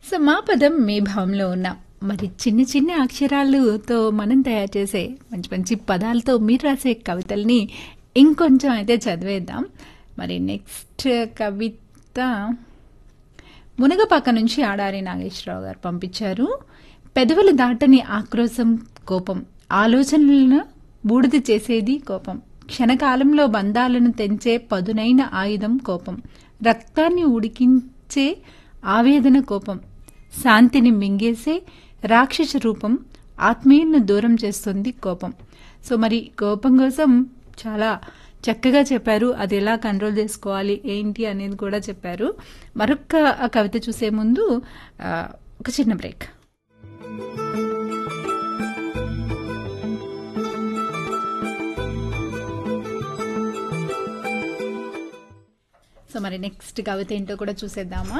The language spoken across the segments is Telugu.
సో మా పదం మీ భావంలో ఉన్నాం మరి చిన్న చిన్న అక్షరాలతో మనం తయారు చేసే మంచి మంచి పదాలతో మీరు రాసే కవితల్ని ఇంకొంచెం అయితే చదివేద్దాం మరి నెక్స్ట్ కవిత మునగపాక నుంచి ఆడారి నాగేశ్వరరావు గారు పంపించారు పెదవులు దాటని ఆక్రోశం కోపం ఆలోచనలను బూడిద చేసేది కోపం క్షణకాలంలో బంధాలను తెంచే పదునైన ఆయుధం కోపం రక్తాన్ని ఉడికించే ఆవేదన కోపం శాంతిని మింగేసే రాక్షస రూపం ఆత్మీయులను దూరం చేస్తుంది కోపం సో మరి కోపం కోసం చాలా చక్కగా చెప్పారు అది ఎలా కంట్రోల్ చేసుకోవాలి ఏంటి అనేది కూడా చెప్పారు మరొక కవిత చూసే ముందు ఆ, ఒక చిన్న బ్రేక్ సో మరి నెక్స్ట్ కవిత ఏంటో కూడా చూసేద్దామా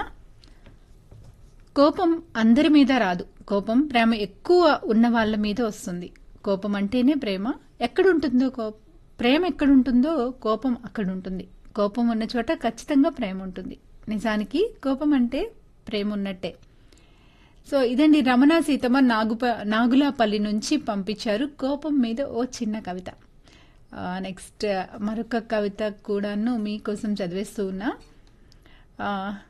కోపం అందరి మీద రాదు కోపం ప్రేమ ఎక్కువ ఉన్న వాళ్ళ మీద వస్తుంది కోపం అంటేనే ప్రేమ ఎక్కడుంటుందో కో ప్రేమ ఎక్కడుంటుందో కోపం అక్కడ ఉంటుంది కోపం ఉన్న చోట ఖచ్చితంగా ప్రేమ ఉంటుంది నిజానికి కోపం అంటే ప్రేమ ఉన్నట్టే సో ఇదండి రమణ సీతమ్మ నాగుప నాగులాపల్లి నుంచి పంపించారు కోపం మీద ఓ చిన్న కవిత ఆ, నెక్స్ట్ మరొక కవిత కూడాను మీకోసం చదివేస్తూ ఉన్నా ఆ,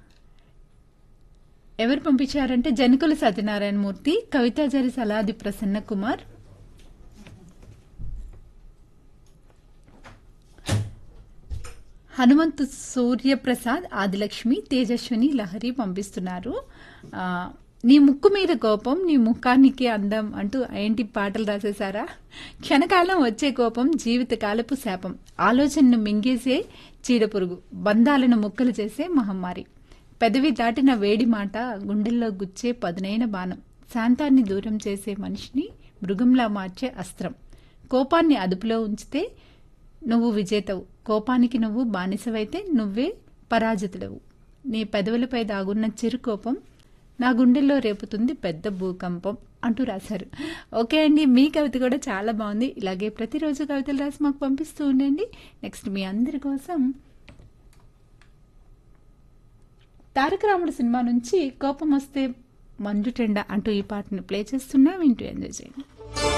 ఎవరు పంపించారంటే జనకుల సత్యనారాయణ మూర్తి కవితాచారి సలాది ప్రసన్న కుమార్ హనుమంతు సూర్యప్రసాద్ ఆదిలక్ష్మి తేజస్విని లహరి పంపిస్తున్నారు ఆ, నీ ముక్కు మీద కోపం నీ ముఖానికి అందం అంటూ ఏంటి పాటలు రాసేశారా క్షణకాలం వచ్చే కోపం జీవితకాలపు శాపం ఆలోచనను మింగేసే చీడపురుగు బంధాలను ముక్కలు చేసే మహమ్మారి పెదవి దాటిన వేడి మాట గుండెల్లో గుచ్చే పదునైన బాణం శాంతాన్ని దూరం చేసే మనిషిని మృగంలా మార్చే అస్త్రం కోపాన్ని అదుపులో ఉంచితే నువ్వు విజేతవు కోపానికి నువ్వు బానిసవైతే నువ్వే పరాజితుడవు నీ పెదవులపై దాగున్న చిరు కోపం నా గుండెల్లో రేపుతుంది పెద్ద భూకంపం అంటూ రాశారు ఓకే అండి మీ కవిత కూడా చాలా బాగుంది ఇలాగే ప్రతిరోజు కవితలు రాసి మాకు పంపిస్తూ ఉండండి నెక్స్ట్ మీ అందరి కోసం తారక రాముడు సినిమా నుంచి కోపం వస్తే మంజు టెండ అంటూ ఈ పాటను ప్లే చేస్తున్నా వింటూ ఎంజాయ్ చేయండి